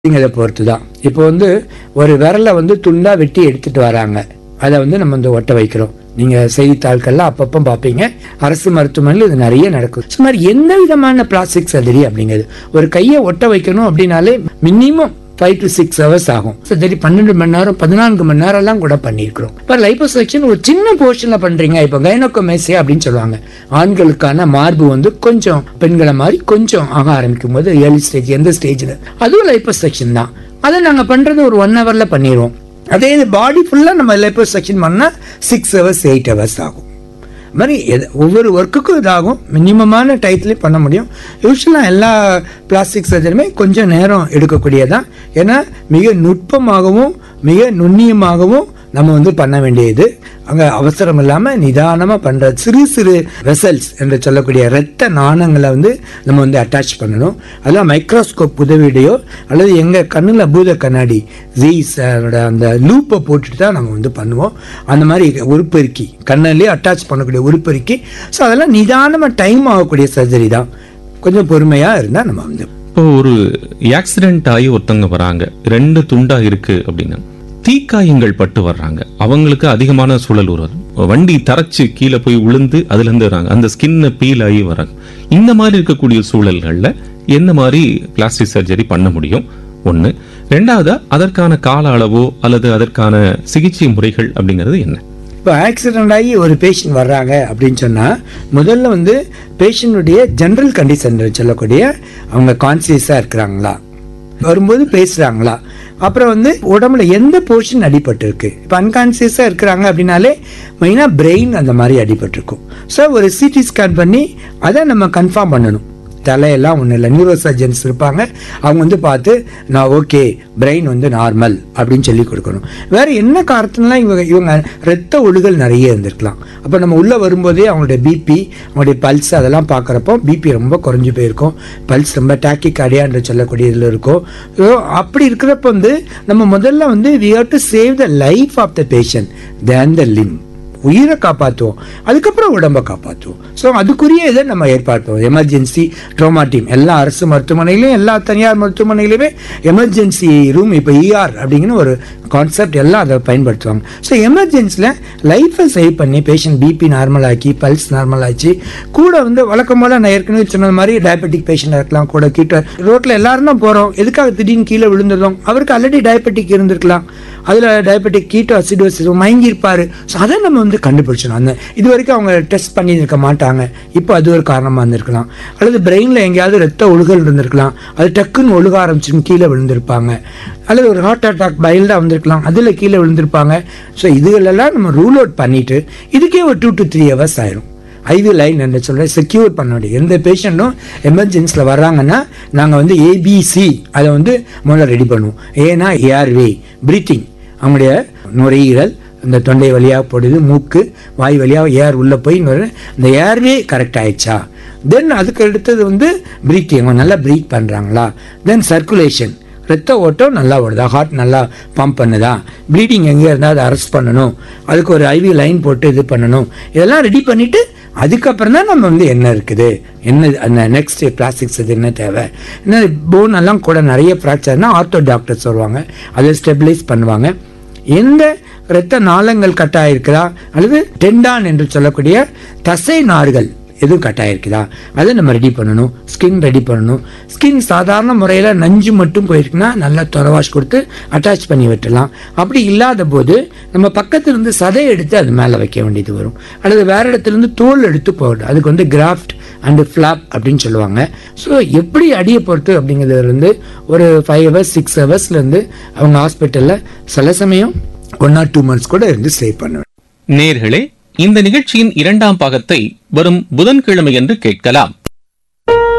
அப்படிங்கிறத பொறுத்து தான் இப்போ வந்து ஒரு விரலை வந்து துண்டா வெட்டி எடுத்துட்டு வராங்க அதை வந்து நம்ம வந்து ஒட்ட வைக்கிறோம் நீங்க செய்தித்தாள்கள்லாம் அப்பப்போ பார்ப்பீங்க அரசு மருத்துவமனையில் இது நிறைய நடக்கும் ஸோ மாதிரி எந்த விதமான பிளாஸ்டிக் சர்ஜரி அப்படிங்கிறது ஒரு கையை ஒட்ட வைக்கணும் அப்படின்னாலே minimum five to six hours ஆகும் சரி பன்னெண்டு மணி நேரம் பதினான்கு மணி நேரம்லாம் கூட பண்ணியிருக்கிறோம் இப்போ லைப்போசெக்ஷன் ஒரு சின்ன போர்ஷன்ல பண்றீங்க இப்போ கைனோகோமேசியா அப்படின்னு சொல்லுவாங்க ஆண்களுக்கான மார்பு வந்து கொஞ்சம் பெண்களை மாதிரி கொஞ்சம் ஆக ஆரம்பிக்கும் போது ஏர்லி ஸ்டேஜ் எந்த ஸ்டேஜில் அதுவும் லைப்போசெக்ஷன் தான் அதை நாங்கள் பண்றது ஒரு ஒன் ஹவர்ல பண்ணிடுவோம் அதே இது பாடி ஃபுல்லாக நம்ம லைப்போசெக்ஷன் பண்ணால் சிக்ஸ் ஹவர்ஸ் எயிட் ஹவர்ஸ் ஆகும் அது மாதிரி எது ஒவ்வொரு ஒர்க்குக்கும் இதாகும் மினிமமான டயத்துலேயும் பண்ண முடியும் யூஸ்வலாக எல்லா பிளாஸ்டிக் சர்ஜரியுமே கொஞ்சம் நேரம் எடுக்கக்கூடியதான் ஏன்னா மிக நுட்பமாகவும் மிக நுண்ணியமாகவும் நம்ம வந்து பண்ண வேண்டியது அங்கே அவசரம் இல்லாமல் நிதானமாக பண்ணுற சிறு சிறு வெசல்ஸ் என்று சொல்லக்கூடிய இரத்த நாணங்களை வந்து நம்ம வந்து அட்டாச் பண்ணணும் அதெல்லாம் மைக்ரோஸ்கோப் உதவியுடையோ அல்லது எங்கள் கண்ணில் பூத கண்ணாடி ஜீஸ் அந்த லூப்பை போட்டுட்டு தான் நம்ம வந்து பண்ணுவோம் அந்த மாதிரி உருப்பெருக்கி கண்ணிலே அட்டாச் பண்ணக்கூடிய உருப்பெருக்கி ஸோ அதெல்லாம் நிதானமாக டைம் ஆகக்கூடிய சர்ஜரி தான் கொஞ்சம் பொறுமையாக இருந்தால் நம்ம வந்து இப்போ ஒரு ஆக்சிடென்ட் ஆகி ஒருத்தவங்க வராங்க ரெண்டு துண்டா இருக்கு அப்படின்னு தீக்காயங்கள் பட்டு வர்றாங்க அவங்களுக்கு அதிகமான சூழல் வரும் வண்டி தரைச்சு கீழே போய் விழுந்து அதுல இருந்து வராங்க அந்த ஸ்கின்ன பீல் ஆகி வராங்க இந்த மாதிரி இருக்கக்கூடிய சூழல்கள்ல என்ன மாதிரி பிளாஸ்டிக் சர்ஜரி பண்ண முடியும் ஒண்ணு ரெண்டாவதா அதற்கான கால அளவோ அல்லது அதற்கான சிகிச்சை முறைகள் அப்படிங்கிறது என்ன இப்போ ஆக்சிடென்ட் ஆகி ஒரு பேஷண்ட் வர்றாங்க அப்படின்னு சொன்னால் முதல்ல வந்து பேஷண்ட்டுடைய ஜென்ரல் கண்டிஷன் சொல்லக்கூடிய அவங்க கான்சியஸாக இருக்கிறாங்களா வரும்போது பேசுகிறாங்களா அப்புறம் வந்து உடம்புல எந்த போர்ஷன் அடிபட்டிருக்கு இப்போ அன்கான்சியஸாக இருக்கிறாங்க அப்படின்னாலே மெயினாக பிரெயின் அந்த மாதிரி அடிபட்டிருக்கும் ஸோ ஒரு சிடி ஸ்கேன் பண்ணி அதை நம்ம கன்ஃபார்ம் பண்ணணும் தலையெல்லாம் ஒன்றும் இல்லை நியூரோ சர்ஜன்ஸ் இருப்பாங்க அவங்க வந்து பார்த்து நான் ஓகே பிரெயின் வந்து நார்மல் அப்படின்னு சொல்லி கொடுக்கணும் வேற என்ன காரணத்துலாம் இவங்க இவங்க ரத்த ஒழுகல் நிறைய இருந்திருக்கலாம் அப்போ நம்ம உள்ளே வரும்போதே அவங்களுடைய பிபி அவங்களுடைய பல்ஸ் அதெல்லாம் பார்க்குறப்போ பிபி ரொம்ப குறைஞ்சு போயிருக்கும் பல்ஸ் ரொம்ப டாக்கி கார்டியான்னு சொல்லக்கூடிய இதில் இருக்கும் ஸோ அப்படி இருக்கிறப்ப வந்து நம்ம முதல்ல வந்து we have to save the life of the patient then the limb உயிரை காப்பாற்றுவோம் அதுக்கப்புறம் உடம்பை காப்பாற்றுவோம் ஸோ அதுக்குரிய இதை நம்ம ஏற்பாடுவோம் எமர்ஜென்சி ட்ரோமா டீம் எல்லா அரசு மருத்துவமனையிலையும் எல்லா தனியார் மருத்துவமனையிலுமே எமர்ஜென்சி ரூம் இப்போ இஆர் அப்படிங்கிற ஒரு கான்செப்ட் எல்லாம் அதை பயன்படுத்துவாங்க ஸோ எமர்ஜென்சியில் லைஃப்பை சேவ் பண்ணி பேஷண்ட் பிபி நார்மல் ஆக்கி பல்ஸ் நார்மல் ஆச்சு கூட வந்து வழக்கம் போல நான் ஏற்கனவே சொன்ன மாதிரி டயபெட்டிக் பேஷண்ட் இருக்கலாம் கூட கீட்ட ரோட்டில் எல்லாரும் தான் போகிறோம் எதுக்காக திடீர்னு கீழே விழுந்துருந்தோம் அவருக்கு ஆல்ரெடி டயபெட்டிக் இருந்திருக்கலாம் அதில் டயபெட்டிக் கீட்டோ அசிடோசிஸ் மயங்கி இருப்பாரு ஸோ அதை நம்ம வந்து கண்டுபிடிச்சணும் அந்த இது வரைக்கும் அவங்க டெஸ்ட் பண்ணியிருக்க மாட்டாங்க இப்போ அது ஒரு காரணமாக இருந்திருக்கலாம் அல்லது பிரெயினில் எங்கேயாவது ரத்த ஒழுகல் இருந்திருக்கலாம் அது டக்குன்னு ஒழுக ஆரம்பிச்சுன்னு கீழே விழுந்திருப்பாங்க அல்லது ஒரு ஹார்ட் அட்டாக் பைல்டாக வந்திருக்கலாம் அதில் கீழே விழுந்திருப்பாங்க ஸோ இதுகளெல்லாம் நம்ம ரூல் அவுட் பண்ணிட்டு இதுக்கே ஒரு டூ டு த்ரீ ஹவர்ஸ் ஆயிரும் ஐவி லைன் என்று சொல்ல செக்யூர் பண்ண முடியும் எந்த பேஷண்ட்டும் எமர்ஜென்சியில் வர்றாங்கன்னா நாங்கள் வந்து ஏபிசி அதை வந்து முதல்ல ரெடி பண்ணுவோம் ஏன்னா ஏர்வே பிரீத்திங் அவங்களுடைய நுரையீரல் இந்த தொண்டை வழியாக போடுது மூக்கு வாய் வழியாக ஏர் உள்ளே போய் நுரை- இந்த ஏர்வே கரெக்ட் ஆயிடுச்சா தென் அதுக்கு அடுத்தது வந்து பிரீத்திங் அவங்க நல்லா ப்ரீத் பண்ணுறாங்களா தென் சர்க்குலேஷன் ரத்த ஓட்டம் நல்லா ஓடுதா ஹார்ட் நல்லா பம்ப் பண்ணுதா ப்ளீடிங் எங்கே இருந்தால் அதை அரெஸ்ட் பண்ணணும் அதுக்கு ஒரு ஐவி லைன் போட்டு இது பண்ணணும் இதெல்லாம் ரெடி பண்ணிட்டு அதுக்கப்புறம் தான் நம்ம வந்து என்ன இருக்குது என்ன அந்த நெக்ஸ்ட் பிளாஸ்டிக் சர்ஜரி என்ன தேவை என்ன போன் எல்லாம் கூட நிறைய ஃப்ராக்சர்னா ஆர்த்தோ டாக்டர்ஸ் வருவாங்க அதை ஸ்டெபிலைஸ் பண்ணுவாங்க எந்த இரத்த நாளங்கள் கட் ஆயிருக்குதா அல்லது டெண்டான் என்று சொல்லக்கூடிய தசை நார்கள் எதுவும் கட் ஆயிருக்குதா அதை நம்ம ரெடி பண்ணணும் ஸ்கின் ரெடி பண்ணணும் ஸ்கின் சாதாரண முறையில் நஞ்சு மட்டும் போயிருக்குன்னா நல்லா தொலைவாஷ் கொடுத்து அட்டாச் பண்ணி விட்டுலாம் அப்படி இல்லாத போது நம்ம பக்கத்துல இருந்து சதை எடுத்து அது மேலே வைக்க வேண்டியது வரும் அல்லது வேற இடத்துல இருந்து தோல் எடுத்து போகணும் அதுக்கு வந்து கிராஃப்ட் அண்டு ஃப்ளாப் அப்படின்னு சொல்லுவாங்க ஸோ எப்படி அடியை பொறுத்து அப்படிங்கிறதுல இருந்து ஒரு ஃபைவ் ஹவர்ஸ் சிக்ஸ் ஹவர்ஸ்லேருந்து அவங்க ஹாஸ்பிட்டலில் சில சமயம் ஒன் ஆர் டூ மந்த்ஸ் கூட இருந்து ஸ்டே பண்ணுவேன் நேர்களே இந்த நிகழ்ச்சியின் இரண்டாம் பாகத்தை வரும் புதன்கிழமை என்று கேட்கலாம்